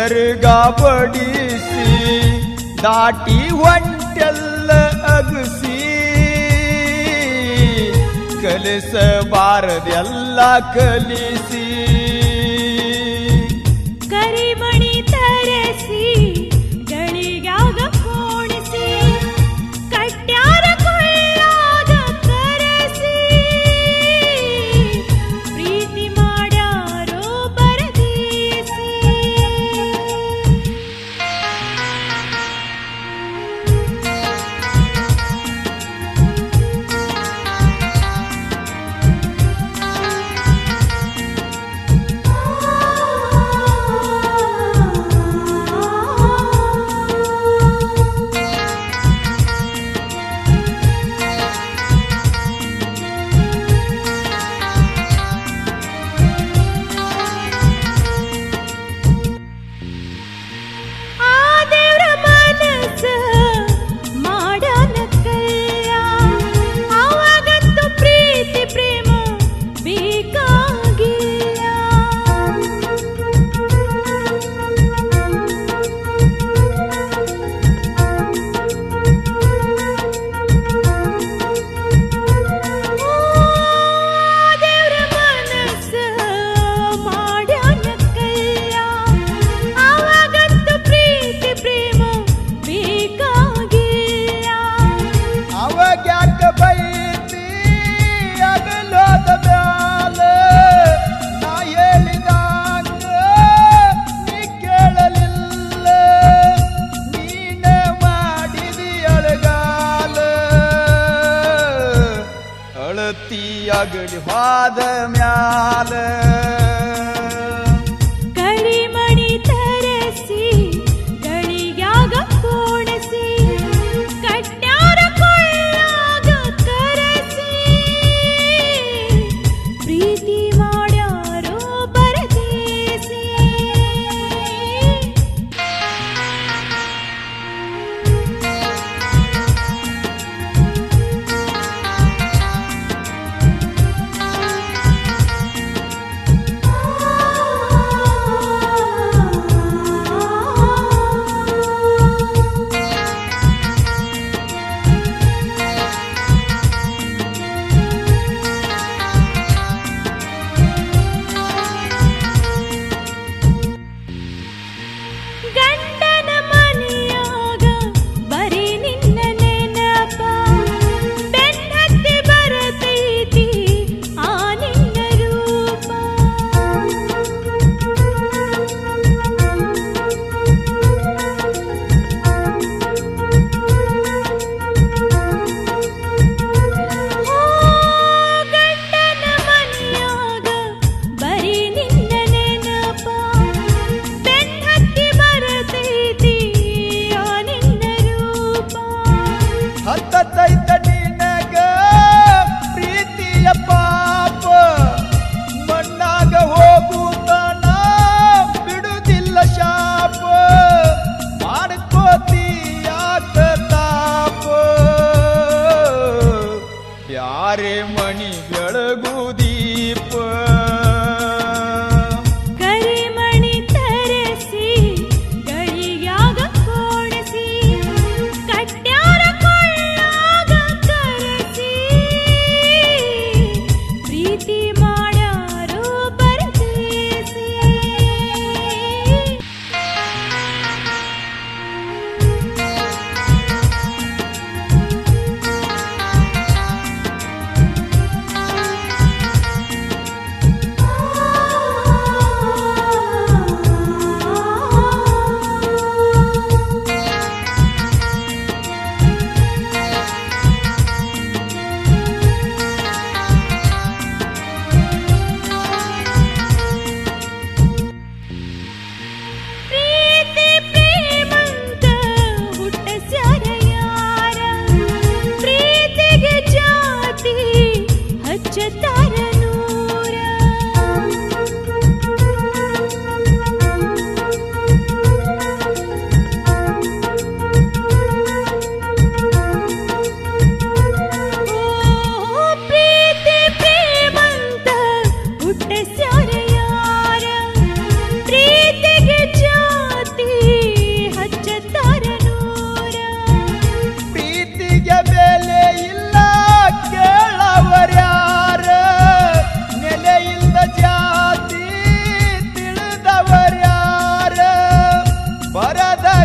ಸರ್ಗ ಬಡಿಸಿ ದಾಟಿ ಹೊಂಟೆಲ್ಲ ಅಗಸಿ ಕಲಿಸಬಾರದೆಲ್ಲ ಕಲಿಸಿ ಕರಿಮಣಿ ತರಸಿ ಗಳಿಗಾಗ ಕೋಣಿಸಿ ಕಟ್ಯಾರ ಕೊಳ್ಳಾಗ ಕರೆಸಿ ಪ್ರೀತಿ ಮಾಡ್ಯಾರೋ ಬರದೇಸಿ ಆ ದೇವ್ರ ಮನಸ್ಸ ಮಾಡನ ಕೈಯ ಅವಾಗಂತೂ ಪ್ರೀತಿ ಪ್ರೇಮ ಬೇಕಾಗಿಲ್ಲ ದೇವ್ರ ಮನಸ್ಸ ಮಾಡ್ಯಾನ ಕೈಯ ಅವಾಗಂತೂ ಪ್ರೀತಿ ಪ್ರೇಮ ಬೇಕಾಗಿಲ್ಲ ಅವಾಗ್ಯಾಕ ಬೈತಿ ಅಗಲೋದ ಮ್ಯಾಲ ನಾ ಹೇಳಿದಂಗ ನೀ ಕೇಳಲಿಲ್ಲ ನೀನ ಮಾಡಿದಿ ಅಳಗಾಲ ಅಳತಿ ಅಗಲಿ ಹಾದ ಮ್ಯಾಲ ಕಳಿಮಣಿ ತರಸಿ ಗಳಿಗ್ಯಾಗ ಕೋಣಸಿ ಕಟ್ಯಾರ ಕೊಳ್ಳಾಗ ಕರೆಸಿ ಪ್ರೀತಿ ಮಾಡ್ಯಾರೋ ಬರದೇಸಿ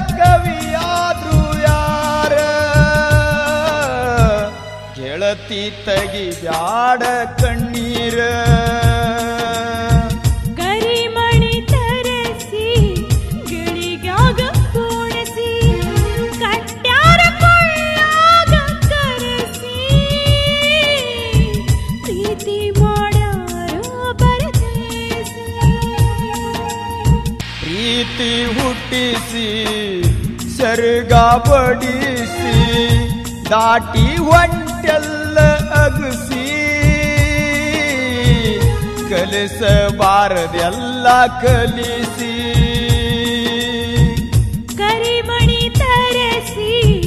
ಕವಿಯಾದ್ರು ಯಾರ ಗೆಳತಿ ತಗಿ ಬ್ಯಾಡ ಕಣ್ಣೀರ ಕರಿಮಣಿ ತರಸಿ ಗಿಳಿಗ್ಯಾಗ ಕೂಡಸಿ ಕಟ್ಯಾರ ಕೊಳ್ಳಾಗ ಕರೆಸಿ ಪ್ರೀತಿ ಮಾಡ್ಯಾರೋ ಪರದೇಸಿ ಪ್ರೀತಿ ಹುಟ್ಟಿಸಿ ಸರ್ಗ ಬಡಿಸಿ ದಾಟಿ ಒಂಟೆಲ್ಲ ಅಗಸಿ ಕಲಿಸಬಾರದೆಲ್ಲ ಕಲಿಸಿ ಕರಿಮಣಿ ತರಸಿ